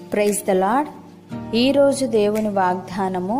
praise the lord ఈరోజు దేవుని వాగ్దానము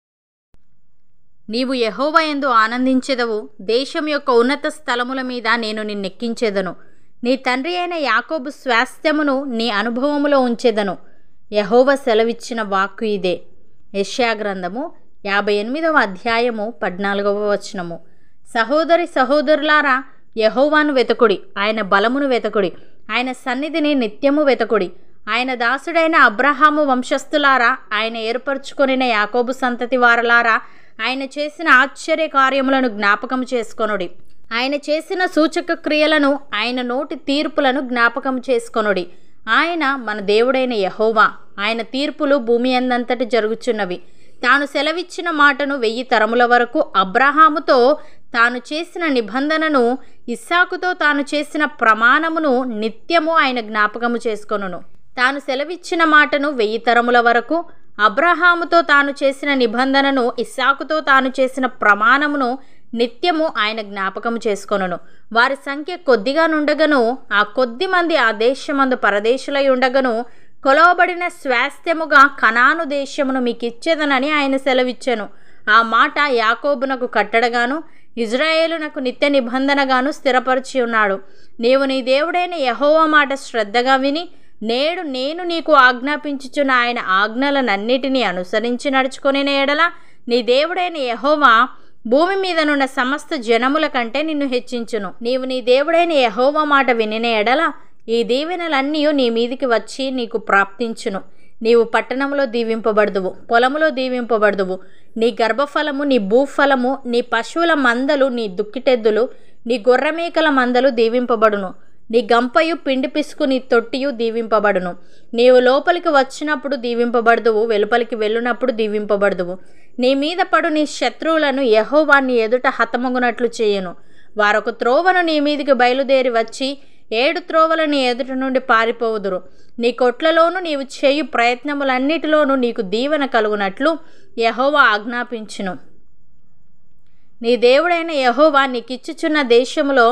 నీవు యహోవయందు ఆనందించెదవు దేశం యొక్క ఉన్నత స్థలముల మీద నేను నిన్నెక్కించెదను నీ తండ్రి అయిన యాకోబు స్వాస్థ్యమును నీ అనుభవములో ఉంచెదను యహోవ సెలవిచ్చిన వాక్కు ఇదే యెషయా గ్రంథము యాభై ఎనిమిదవ అధ్యాయము పద్నాలుగవ వచనము సహోదరి సహోదరులారా యహోవాను వెతకుడి ఆయన బలమును వెతకుడి ఆయన సన్నిధిని నిత్యము వెతకుడి ఆయన దాసుడైన అబ్రహాము వంశస్థులారా ఆయన ఏర్పరచుకొనిన యాకోబు సంతతి వారలారా ఆయన చేసిన ఆశ్చర్య కార్యములను జ్ఞాపకం చేసుకొనుడి ఆయన చేసిన సూచక క్రియలను ఆయన నోటి తీర్పులను జ్ఞాపకం చేసుకొనుడి ఆయన మన దేవుడైన యహోవా ఆయన తీర్పులు భూమి అందంతటి జరుగుచున్నవి తాను సెలవిచ్చిన మాటను వెయ్యి తరముల వరకు అబ్రహాముతో తాను చేసిన నిబంధనను ఇస్సాకుతో తాను చేసిన ప్రమాణమును నిత్యము ఆయన జ్ఞాపకము చేసుకొనును తాను సెలవిచ్చిన మాటను వెయ్యి తరముల వరకు అబ్రహాముతో తాను చేసిన నిబంధనను ఇస్సాకుతో తాను చేసిన ప్రమాణమును నిత్యము ఆయన జ్ఞాపకము చేసుకొనును వారి సంఖ్య కొద్దిగా నుండగను ఆ కొద్ది మంది ఆ దేశమందు పరదేశులై ఉండగను కొలవబడిన స్వాస్థ్యముగా కనాను దేశమును మీకు ఇచ్చేదనని ఆయన సెలవిచ్చెను ఆ మాట యాకోబునకు కట్టడగాను ఇజ్రాయేలునకు నిత్య నిబంధనగాను స్థిరపరిచి ఉన్నాడు నీవు నీ దేవుడైన యహోవా మాట శ్రద్ధగా విని నేడు నేను నీకు ఆజ్ఞాపించుచున్న ఆయన ఆజ్ఞలనన్నిటినీ అనుసరించి నడుచుకొని ఎడల నీ దేవుడైన యహోవా భూమి మీదనున్న సమస్త జనముల కంటే నిన్ను హెచ్చించును నీవు నీ దేవుడైన యహోవా మాట వినిన ఎడల ఈ దీవెనలన్నీ నీ మీదికి వచ్చి నీకు ప్రాప్తించును నీవు పట్టణంలో దీవింపబడదువు పొలములో దీవింపబడదువు నీ గర్భఫలము నీ భూఫలము నీ పశువుల మందలు నీ దుక్కిటెద్దులు నీ గొర్రెమేకల మందలు దీవింపబడును నీ గంపయు పిండి పిసుకు నీ తొట్టియు దీవింపబడును నీవు లోపలికి వచ్చినప్పుడు దీవింపబడదువు వెలుపలికి వెళ్ళునప్పుడు దీవింపబడదువు నీ మీద పడు నీ శత్రువులను యహోవా నీ ఎదుట హతమగునట్లు చేయను వారొక త్రోవను నీ మీదికి బయలుదేరి వచ్చి ఏడు త్రోవల నీ ఎదుట నుండి పారిపోవుదురు నీ కొట్లలోను నీవు చేయు ప్రయత్నములన్నిటిలోనూ నీకు దీవెన కలుగునట్లు యహోవా ఆజ్ఞాపించును నీ దేవుడైన యహోవా నీకిచ్చుచున్న దేశములో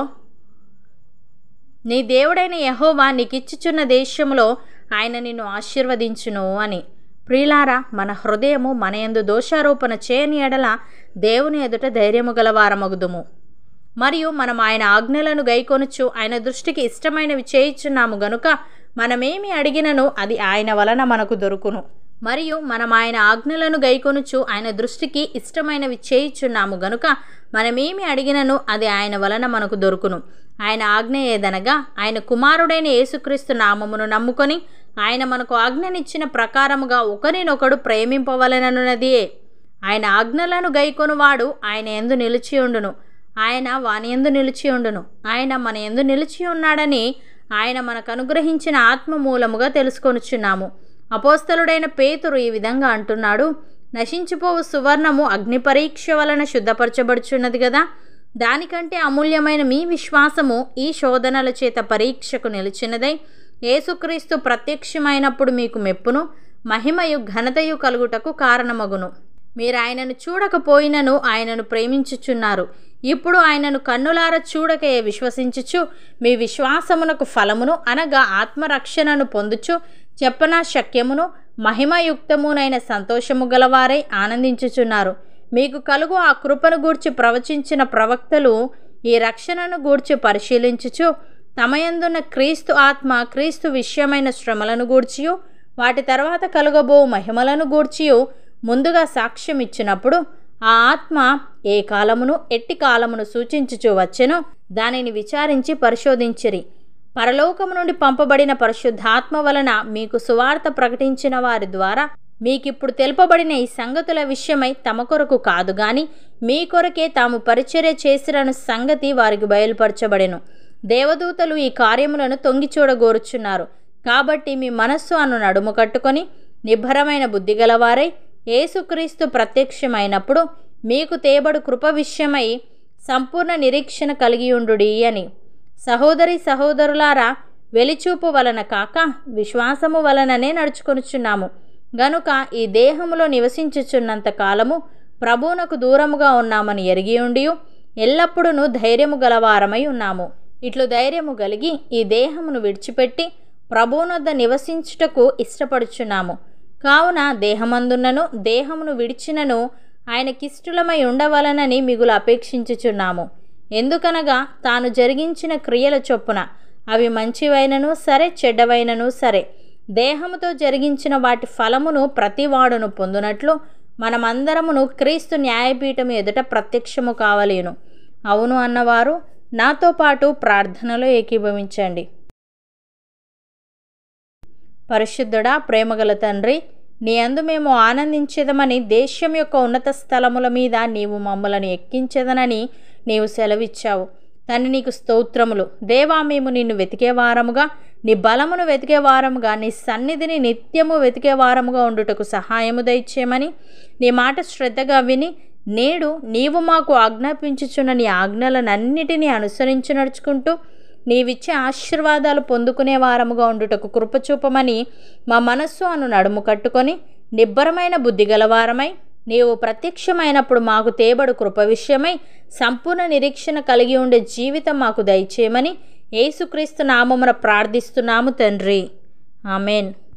నీ దేవుడైన యహోవా నీకిచ్చుచున్న దేశంలో ఆయన నిన్ను ఆశీర్వదించును అని ప్రియులారా మన హృదయము మన యందు దోషారోపణ చేయని ఎడల దేవుని ఎదుట ధైర్యము గలవారమగుదుము మరియు మనం ఆయన ఆజ్ఞలను గైకొనుచు ఆయన దృష్టికి ఇష్టమైనవి చేయిచున్నాము గనుక మనమేమి అడిగినను అది ఆయన వలన మనకు దొరుకును మరియు మనం ఆయన ఆజ్ఞలను గైకొనుచు ఆయన దృష్టికి ఇష్టమైనవి చేయిచున్నాము గనుక మనమేమి అడిగినను అది ఆయన వలన మనకు దొరుకును ఆయన ఆజ్ఞ ఏదనగా ఆయన కుమారుడైన యేసుక్రీస్తు నామమును నమ్ముకొని ఆయన మనకు ఆజ్ఞనిచ్చిన ప్రకారముగా ఒకరినొకడు ప్రేమింపవలననున్నదియే ఆయన ఆజ్ఞలను గైకొనువాడు ఆయన ఎందు నిలిచి ఉండును ఆయన వాని ఎందు నిలిచి ఉండును ఆయన మన ఎందు నిలిచి ఉన్నాడని ఆయన మనకు అనుగ్రహించిన ఆత్మ మూలముగా తెలుసుకొనుచున్నాము అపోస్తలుడైన పేతురు ఈ విధంగా అంటున్నాడు నశించిపోవు సువర్ణము అగ్ని పరీక్ష వలన శుద్ధపరచబడుచున్నది కదా దానికంటే అమూల్యమైన మీ విశ్వాసము ఈ శోధనల చేత పరీక్షకు నిలిచినదై యేసుక్రీస్తు ప్రత్యక్షమైనప్పుడు మీకు మెప్పును మహిమయు ఘనతయు కలుగుటకు కారణమగును మీరు ఆయనను చూడకపోయినను ఆయనను ప్రేమించుచున్నారు ఇప్పుడు ఆయనను కన్నులార చూడకే విశ్వసించుచు మీ విశ్వాసమునకు ఫలమును అనగా ఆత్మరక్షణను పొందుచు చెప్పనా శక్యమును మహిమయుక్తమునైన సంతోషము గలవారై ఆనందించుచున్నారు మీకు కలుగు ఆ కృపను గూర్చి ప్రవచించిన ప్రవక్తలు ఈ రక్షణను గూర్చి పరిశీలించుచు తమయందున్న క్రీస్తు ఆత్మ క్రీస్తు విషయమైన శ్రమలను గూర్చియు వాటి తర్వాత కలుగబో మహిమలను గూర్చియు ముందుగా సాక్ష్యం ఇచ్చినప్పుడు ఆ ఆత్మ ఏ కాలమును ఎట్టి కాలమును సూచించుచూ వచ్చెనో దానిని విచారించి పరిశోధించిరి పరలోకము నుండి పంపబడిన పరిశుద్ధాత్మ వలన మీకు సువార్త ప్రకటించిన వారి ద్వారా మీకిప్పుడు తెలుపబడిన ఈ సంగతుల విషయమై తమ కొరకు కాదు గాని మీ కొరకే తాము పరిచర్య చేసిరను సంగతి వారికి బయలుపరచబడెను దేవదూతలు ఈ కార్యములను తొంగి చూడగోరుచున్నారు కాబట్టి మీ మనస్సు అను నడుము కట్టుకొని నిబ్బరమైన బుద్ధి గలవారై యేసుక్రీస్తు ప్రత్యక్షమైనప్పుడు మీకు తేబడు కృప విషయమై సంపూర్ణ నిరీక్షణ కలిగియుండుడి అని సహోదరి సహోదరులారా వెలిచూపు వలన కాక విశ్వాసము వలననే నడుచుకొనుచున్నాము గనుక ఈ దేహములో నివసించుచున్నంత కాలము ప్రభువునకు దూరముగా ఉన్నామని ఎరిగి ఉండియు ఎల్లప్పుడూ ధైర్యము గలవారమై ఉన్నాము ఇట్లు ధైర్యము కలిగి ఈ దేహమును విడిచిపెట్టి ప్రభువునొద్ద నివసించుటకు ఇష్టపడుచున్నాము కావున దేహమందున్నను దేహమును విడిచినను ఆయనకిష్టులమై ఉండవలనని మిగులు అపేక్షించుచున్నాము ఎందుకనగా తాను జరిగించిన క్రియల చొప్పున అవి మంచివైనను సరే చెడ్డవైనను సరే దేహముతో జరిగించిన వాటి ఫలమును ప్రతివాడును పొందునట్లు మనమందరమును క్రీస్తు న్యాయపీఠం ఎదుట ప్రత్యక్షము కావలేను అవును అన్నవారు నాతో పాటు ప్రార్థనలో ఏకీభవించండి పరిశుద్ధుడా ప్రేమగల తండ్రి నీ అందు మేము ఆనందించేదమని దేశం యొక్క ఉన్నత స్థలముల మీద నీవు మమ్మలను ఎక్కించదనని నీవు సెలవిచ్చావు తండ్రి నీకు స్తోత్రములు దేవా మేము నిన్ను వెతికే వారముగా నీ బలమును వెతికే వారముగా నీ సన్నిధిని నిత్యము వెతికే వారముగా ఉండుటకు సహాయము దయచేయమని నీ మాట శ్రద్ధగా విని నేడు నీవు మాకు ఆజ్ఞాపించుచున్న నీ ఆజ్ఞలనన్నిటినీ అనుసరించి నడుచుకుంటూ నీవిచ్చే ఆశీర్వాదాలు పొందుకునే వారముగా ఉండుటకు కృపచూపమని మా మనస్సు అను నడుము కట్టుకొని నిబ్బరమైన బుద్ధి గలవారమై నీవు ప్రత్యక్షమైనప్పుడు మాకు తేబడు కృప విషయమై సంపూర్ణ నిరీక్షణ కలిగి ఉండే జీవితం మాకు దయచేయమని యేసుక్రీస్తు నామమున ప్రార్థిస్తున్నాము తండ్రి ఆమెన్